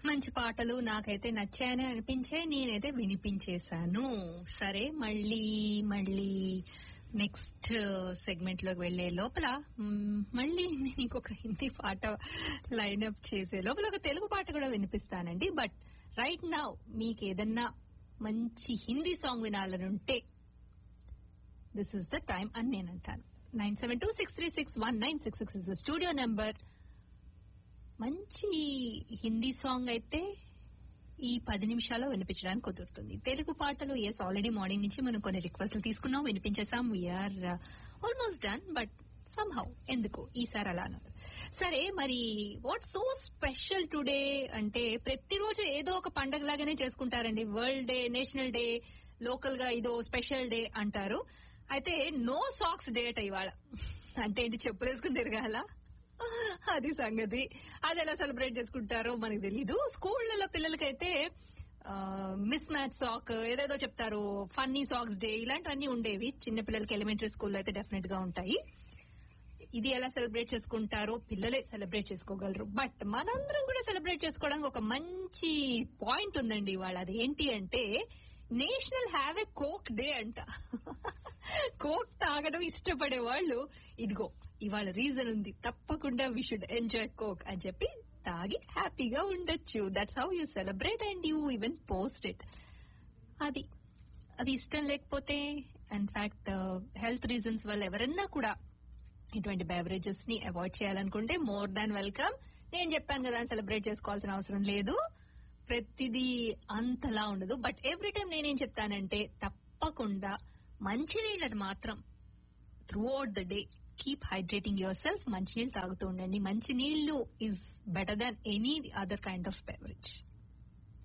మంచి పాటలు నాకైతే నచ్చాయని అనిపించే నేనైతే వినిపించేశాను సరే మళ్ళీ మళ్ళీ నెక్స్ట్ సెగ్మెంట్ లోకి వెళ్లే లోపల మ్, మళ్ళీ నేను ఇంకొక హిందీ పాట లైన్అప్ చేసే లోపల ఒక తెలుగు పాట కూడా వినిపిస్తానండి బట్ రైట్ నౌ మీకు ఏదన్నా మంచి హిందీ సాంగ్ వినాలనుంటే దిస్ ఇస్ ద టైం అని నేను అంటాను nine seven two six three six one nine six six is studio number మంచి హిందీ సాంగ్ అయితే ఈ పది నిమిషాల్లో వినిపించడానికి కుదురుతుంది తెలుగు పాటలు ఎస్ ఆల్రెడీ మార్నింగ్ నుంచి మనం కొన్ని రిక్వెస్ట్లు తీసుకున్నాం వినిపించేసాం we're almost done but somehow ఎందుకు ఈసారి అలా అన్నారు సరే మరి వాట్ సో స్పెషల్ టుడే అంటే ప్రతిరోజు ఏదో ఒక పండగ లాగానే చేసుకుంటారండి world day national day local గా ఇదో స్పెషల్ డే అంటారు అయితే నో సాక్స్ డేట్ ఇవాళ అంటే ఏంటి చెప్పులేసుకుని తిరగాల అది సంగతి అది ఎలా సెలబ్రేట్ చేసుకుంటారో మనకు తెలీదు స్కూళ్లలో పిల్లలకైతే మిస్ మ్యాచ్ సాక్ ఏదేదో చెప్తారు ఫన్నీ సాక్స్ డే ఇలాంటివన్నీ ఉండేవి చిన్న పిల్లలకి ఎలిమెంటరీ స్కూల్లో అయితే డెఫినెట్ గా ఉంటాయి ఇది ఎలా సెలబ్రేట్ చేసుకుంటారో పిల్లలే సెలబ్రేట్ చేసుకోగలరు బట్ మనందరం కూడా సెలబ్రేట్ చేసుకోవడానికి ఒక మంచి పాయింట్ ఉందండి ఇవాళ అది ఏంటి అంటే national have a coke day అంట కోక్ తాగడం ఇష్టపడే వాళ్ళు ఇదిగో ఇవాళ రీజన్ ఉంది తప్పకుండా వి షుడ్ ఎంజాయ్ కోక్ అని చెప్పి తాగి హ్యాపీగా ఉండొచ్చు that's how you celebrate and you even post it అది అది ఇష్టం లేకపోతే ఇన్ఫాక్ట్ హెల్త్ రీజన్స్ వల్ల ఎవరన్నా కూడా ఇటువంటి బెవరేజెస్ ని అవాయిడ్ చేయాలనుకుంటే మోర్ దాన్ వెల్కమ్ నేను చెప్పాను కదా సెలబ్రేట్ చేసుకోవాల్సిన అవసరం లేదు ప్రతిదీ అంతలా ఉండదు బట్ ఎవ్రీ టైం నేనేం చెప్తానంటే తప్పకుండా మంచినీళ్ళని మాత్రం throughout the day keep hydrating yourself మంచినీళ్ళు తాగుతూ ఉండండి మంచినీళ్లు is better than any other kind of beverage